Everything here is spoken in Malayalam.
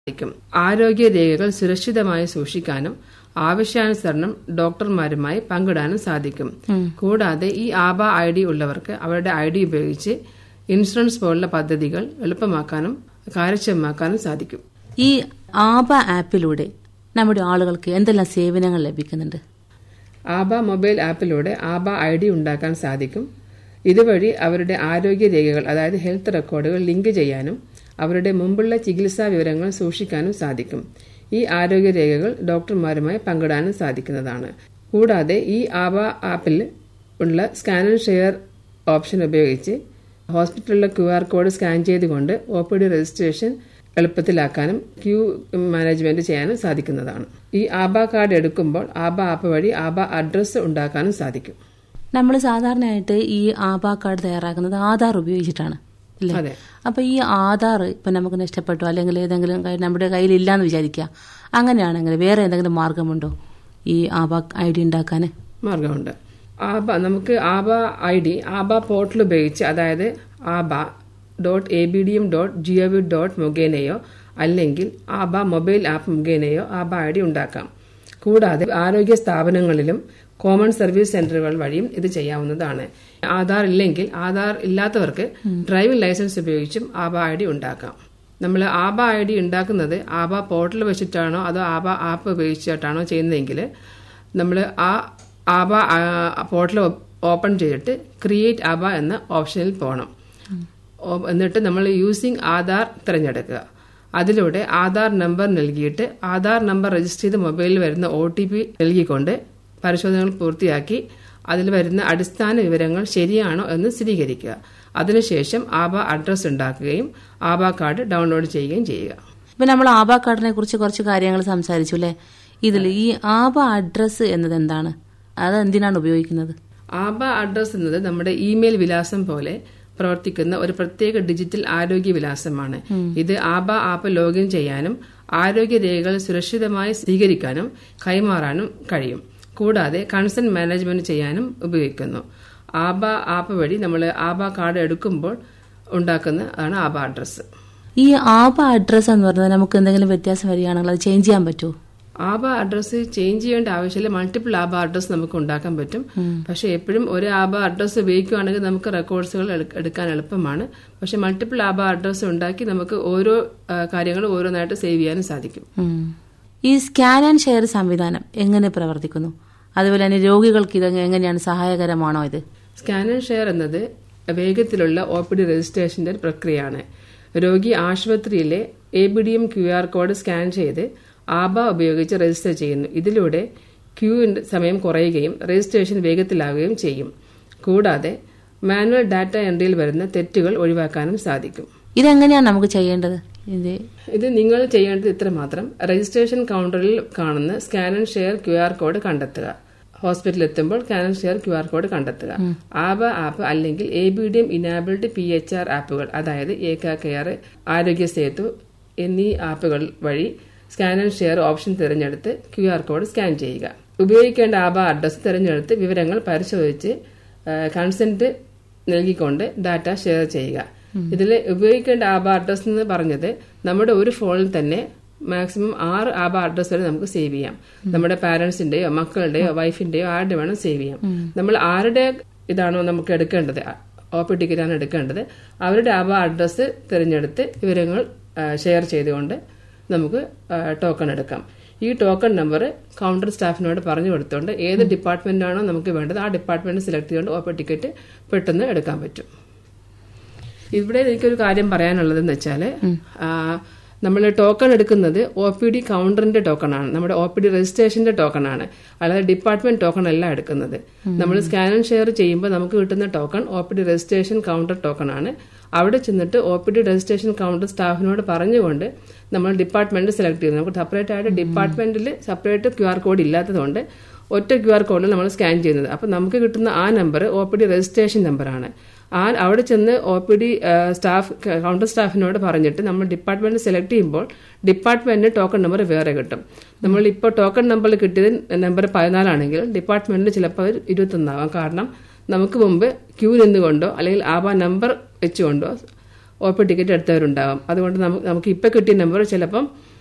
സാധിക്കും ആരോഗ്യ രേഖകൾ സുരക്ഷിതമായി സൂക്ഷിക്കാനും ആവശ്യാനുസരണം ഡോക്ടർമാരുമായി പങ്കിടാനും സാധിക്കും കൂടാതെ ഈ ആബ ഐ ഡി ഉള്ളവർക്ക് അവരുടെ ഐ ഡി ഉപയോഗിച്ച് ഇൻഷുറൻസ് പോലുള്ള പദ്ധതികൾ എളുപ്പമാക്കാനും കാര്യക്ഷമമാക്കാനും സാധിക്കും ഈ ആബ ആപ്പിലൂടെ നമ്മുടെ ആളുകൾക്ക് എന്തെല്ലാം സേവനങ്ങൾ ലഭിക്കുന്നുണ്ട് ആബ മൊബൈൽ ആപ്പിലൂടെ ആബ ഐ ഡി ഉണ്ടാക്കാൻ സാധിക്കും ഇതുവഴി അവരുടെ ആരോഗ്യ രേഖകൾ അതായത് ഹെൽത്ത് റെക്കോർഡുകൾ ലിങ്ക് ചെയ്യാനും അവരുടെ മുമ്പുള്ള ചികിത്സാ വിവരങ്ങൾ സൂക്ഷിക്കാനും സാധിക്കും ഈ ആരോഗ്യ രേഖകൾ ഡോക്ടർമാരുമായി പങ്കിടാനും സാധിക്കുന്നതാണ് കൂടാതെ ഈ ആബ ആപ്പിൽ ഉള്ള സ്കാൻ ആൻഡ് ഷെയർ ഓപ്ഷൻ ഉപയോഗിച്ച് ഹോസ്പിറ്റലിലെ ക്യു ആർ കോഡ് സ്കാൻ ചെയ്തുകൊണ്ട് ഒ പി ഡി രജിസ്ട്രേഷൻ എളുപ്പത്തിലാക്കാനും ക്യൂ മാനേജ്മെന്റ് ചെയ്യാനും സാധിക്കുന്നതാണ് ഈ ആബ കാർഡ് എടുക്കുമ്പോൾ ആബ ആപ്പ് വഴി ആബ അഡ്രസ്സ് ഉണ്ടാക്കാനും സാധിക്കും നമ്മൾ സാധാരണയായിട്ട് ഈ ആബ കാർഡ് തയ്യാറാക്കുന്നത് ആധാർ ഉപയോഗിച്ചിട്ടാണ് അല്ലേ അതെ അപ്പൊ ഈ ആധാർ ഇപ്പൊ നമുക്ക് നഷ്ടപ്പെട്ടു അല്ലെങ്കിൽ ഏതെങ്കിലും കൈ- നമ്മുടെ കയ്യിൽ ഇല്ലാന്ന് വിചാരിക്കുക അങ്ങനെയാണെങ്കിൽ വേറെ എന്തെങ്കിലും മാർഗമുണ്ടോ ഈ ആബ ഐ ഡി ഉണ്ടാക്കാൻ മാർഗമുണ്ട് ആബ നമുക്ക് ABHA I D ABHA portal ഉപയോഗിച്ച് അതായത് ABHA dot A B D M dot G O V dot മുഖേനയോ അല്ലെങ്കിൽ ആബ മൊബൈൽ ആപ്പ് മുഖേനയോ ആബ ഐ ഡി ഉണ്ടാക്കാം കൂടാതെ ആരോഗ്യ സ്ഥാപനങ്ങളിലും കോമൺ സർവീസ് സെന്ററുകൾ വഴിയും ഇത് ചെയ്യാവുന്നതാണ് ആധാർ ഇല്ലെങ്കിൽ ആധാർ ഇല്ലാത്തവർക്ക് ഡ്രൈവിംഗ് ലൈസൻസ് ഉപയോഗിച്ചും ആബ ഐ ഡി ഉണ്ടാക്കാം നമ്മൾ ആബ ഐ ഡി ഉണ്ടാക്കുന്നത് ആബ പോർട്ടൽ വെച്ചിട്ടാണോ അതോ ആബ ആപ്പ് ഉപയോഗിച്ചിട്ടാണോ ചെയ്യുന്നതെങ്കിൽ നമ്മൾ ആ ആബ പോർട്ടൽ ഓപ്പൺ ചെയ്തിട്ട് ക്രിയേറ്റ് ആബ എന്ന ഓപ്ഷനിൽ പോകണം ഓ- എന്നിട്ട് നമ്മൾ യൂസിങ് ആധാർ തിരഞ്ഞെടുക്കുക അതിലൂടെ ആധാർ നമ്പർ നൽകിയിട്ട് ആധാർ നമ്പർ രജിസ്റ്റർ ചെയ്ത് മൊബൈലിൽ വരുന്ന ഒ ടി പി നൽകിക്കൊണ്ട് പരിശോധനകൾ പൂർത്തിയാക്കി അതിൽ വരുന്ന അടിസ്ഥാന വിവരങ്ങൾ ശരിയാണോ എന്ന് സ്ഥിരീകരിക്കുക അതിനുശേഷം ആബ അഡ്രസ് ഉണ്ടാക്കുകയും ആബ കാർഡ് ഡൗൺലോഡ് ചെയ്യുകയും ചെയ്യുക ഇപ്പൊ നമ്മൾ ആബ കാർഡിനെ കുറിച്ച് കുറച്ച് കാര്യങ്ങൾ സംസാരിച്ചു അല്ലേ ഇതിൽ ഈ ആബ അഡ്രസ്സ് എന്നത് എന്താണ് അത് എന്തിനാണ് ഉപയോഗിക്കുന്നത് ആബ അഡ്രസ് എന്നത് നമ്മുടെ ഇമെയിൽ വിലാസം പോലെ പ്രവർത്തിക്കുന്ന ഒരു പ്രത്യേക ഡിജിറ്റൽ ആരോഗ്യ വിലാസമാണ് ഇത് ആബ ആപ്പ് ലോഗിൻ ചെയ്യാനും ആരോഗ്യ രേഖകൾ സുരക്ഷിതമായി സ്വീകരിക്കാനും കൈമാറാനും കഴിയും കൂടാതെ കൺസേൺ മാനേജ്മെന്റ് ചെയ്യാനും ഉപയോഗിക്കുന്നു ആബ ആപ്പ് വഴി നമ്മൾ ആബ കാർഡ് എടുക്കുമ്പോൾ ഉണ്ടാക്കുന്ന ആണ് ആബ അഡ്രസ്സ് ഈ ആബ അഡ്രസ്സ് എന്ന് പറഞ്ഞാൽ നമുക്ക് എന്തെങ്കിലും വ്യത്യാസം വരികയാണെങ്കിൽ അത് ചേഞ്ച് ചെയ്യാൻ പറ്റുമോ ആബ അഡ്രസ്സ് ചേഞ്ച് ചെയ്യേണ്ട ആവശ്യമില്ല മൾട്ടിപ്പിൾ ആബ അഡ്രസ്സ് നമുക്ക് ഉണ്ടാക്കാൻ പറ്റും പക്ഷെ എപ്പോഴും ഒരു ആബ അഡ്രസ്സ് ഉപയോഗിക്കുകയാണെങ്കിൽ നമുക്ക് റെക്കോർഡ്സുകൾ എടുക്കാൻ എളുപ്പമാണ് പക്ഷെ മൾട്ടിപ്പിൾ ആബ അഡ്രസ്സ് ഉണ്ടാക്കി നമുക്ക് ഓരോ ആ, കാര്യങ്ങളും ഓരോന്നായിട്ട് സേവ് ചെയ്യാനും സാധിക്കും ഉം. ഈ സ്കാൻ ആൻഡ് ഷെയർ സംവിധാനം എങ്ങനെ പ്രവർത്തിക്കുന്നു അതുപോലെ തന്നെ രോഗികൾക്ക് ഇത് എങ്ങനെയാണ് സഹായകരമാണോ ഇത് സ്കാൻ ആൻഡ് ഷെയർ എന്നത് വേഗത്തിലുള്ള ഒ പി ഡി രജിസ്ട്രേഷന്റെ ഒരു പ്രക്രിയയാണ് രോഗി ആശുപത്രിയിലെ A B D M Q R code scan ചെയ്ത് ആബ ഉപയോഗിച്ച് രജിസ്റ്റർ ചെയ്യുന്നു ഇതിലൂടെ ക്യൂവിന്റെ സമയം കുറയുകയും രജിസ്ട്രേഷൻ വേഗത്തിലാവുകയും ചെയ്യും കൂടാതെ മാനുവൽ ഡാറ്റ എൻട്രിയിൽ വരുന്ന തെറ്റുകൾ ഒഴിവാക്കാനും സാധിക്കും ഇതെങ്ങനെയാണ് നമുക്ക് ചെയ്യേണ്ടത് ഇത് ഇത് നിങ്ങൾ ചെയ്യേണ്ടത് ഇത്രമാത്രം രജിസ്ട്രേഷൻ കൗണ്ടറിൽ കാണുന്ന scan and share Q R code കണ്ടെത്തുക ഹോസ്പിറ്റലിൽ എത്തുമ്പോൾ scan and share Q R code കണ്ടെത്തുക ആബ ആപ്പ് അല്ലെങ്കിൽ A B D M enabled P H R ആപ്പുകൾ അതായത് ഏക കെയർ ആരോഗ്യ സേതു എന്നീ ആപ്പുകൾ വഴി സ്കാൻ ആൻഡ് ഷെയർ ഓപ്ഷൻ തിരഞ്ഞെടുത്ത് ക്യു ആർ കോഡ് സ്കാൻ ചെയ്യുക ഉപയോഗിക്കേണ്ട ആബ അഡ്രസ് തിരഞ്ഞെടുത്ത് വിവരങ്ങൾ പരിശോധിച്ച് കൺസെന്റ് നൽകിക്കൊണ്ട് ഡാറ്റ ഷെയർ ചെയ്യുക ഇതിൽ ഉപയോഗിക്കേണ്ട ആബ അഡ്രസ് എന്ന് പറഞ്ഞത് നമ്മുടെ ഒരു ഫോണിൽ തന്നെ മാക്സിമം ആറ് ആബ അഡ്രസ് വരെ നമുക്ക് സേവ് ചെയ്യാം നമ്മുടെ പാരന്റ്സിന്റെയോ മക്കളുടെയോ വൈഫിന്റെയോ ആരുടെ വേണം സേവ് ചെയ്യാം നമ്മൾ ആരുടെ ഇതാണോ നമുക്ക് എടുക്കേണ്ടത് ഒ പി ടിക്കറ്റാണ് എടുക്കേണ്ടത് അവരുടെ ആബ അഡ്രസ്സ് തിരഞ്ഞെടുത്ത് വിവരങ്ങൾ ഷെയർ ചെയ്തുകൊണ്ട് നമുക്ക് ടോക്കൺ എടുക്കാം ഈ ടോക്കൺ നമ്പർ കൗണ്ടർ സ്റ്റാഫിനോട് പറഞ്ഞു കൊടുത്തുകൊണ്ട് ഏത് ഡിപ്പാർട്ട്മെന്റാണോ നമുക്ക് വേണ്ടത് ആ ഡിപ്പാർട്ട്മെന്റ് സെലക്ട് ചെയ്തുകൊണ്ട് ഓപ്പൺ ടിക്കറ്റ് പെട്ടെന്ന് എടുക്കാൻ പറ്റും ഇവിടെ എനിക്കൊരു കാര്യം പറയാനുള്ളതെന്ന് വെച്ചാൽ നമ്മൾ ടോക്കൺ എടുക്കുന്നത് ഒ പി ഡി കൗണ്ടറിന്റെ ടോക്കൺ ആണ് നമ്മുടെ ഒ പി ഡി രജിസ്ട്രേഷന്റെ ടോക്കൺ ആണ് അല്ലാതെ ഡിപ്പാർട്ട്മെന്റ് ടോക്കൺ അല്ല എടുക്കുന്നത് നമ്മൾ സ്കാൻ ആൻഡ് ഷെയർ ചെയ്യുമ്പോൾ നമുക്ക് കിട്ടുന്ന token O P D registration counter token ആണ് അവിടെ ചെന്നിട്ട് O P D registration counter സ്റ്റാഫിനോട് പറഞ്ഞുകൊണ്ട് നമ്മൾ ഡിപ്പാർട്ട്മെന്റ് സെലക്ട് ചെയ്യുന്നത് നമുക്ക് സെപ്പറേറ്റ് ആയിട്ട് ഡിപ്പാർട്ട്മെന്റിൽ സെപ്പറേറ്റ് ക്യു ആർ കോഡ് ഇല്ലാത്തതുകൊണ്ട് ഒറ്റ ക്യു ആർ കോഡിൽ നമ്മൾ സ്കാൻ ചെയ്യുന്നത് അപ്പം നമുക്ക് കിട്ടുന്ന ആ number O P D registration നമ്പറാണ് ആ അവിടെ ചെന്ന് O P D staff counter സ്റ്റാഫിനോട് പറഞ്ഞിട്ട് നമ്മൾ ഡിപ്പാർട്ട്മെന്റ് സെലക്ട് ചെയ്യുമ്പോൾ ഡിപ്പാർട്ട്മെന്റിന് ടോക്കൺ നമ്പർ വേറെ കിട്ടും നമ്മൾ ഇപ്പോൾ ടോക്കൺ നമ്പറിൽ കിട്ടിയത് നമ്പർ പതിനാലാണെങ്കിൽ ഡിപ്പാർട്ട്മെന്റിൽ ചിലപ്പോൾ അത് ഇരുപത്തൊന്നാവാം കാരണം നമുക്ക് മുമ്പ് ക്യൂ നിന്നുകൊണ്ടോ അല്ലെങ്കിൽ ആബ നമ്പർ വെച്ചുകൊണ്ടോ ഒ പി ടിക്കറ്റ് എടുത്തവരുണ്ടാകും അതുകൊണ്ട് നമുക്ക് നമുക്ക് ഇപ്പം കിട്ടിയ നമ്പർ ചിലപ്പം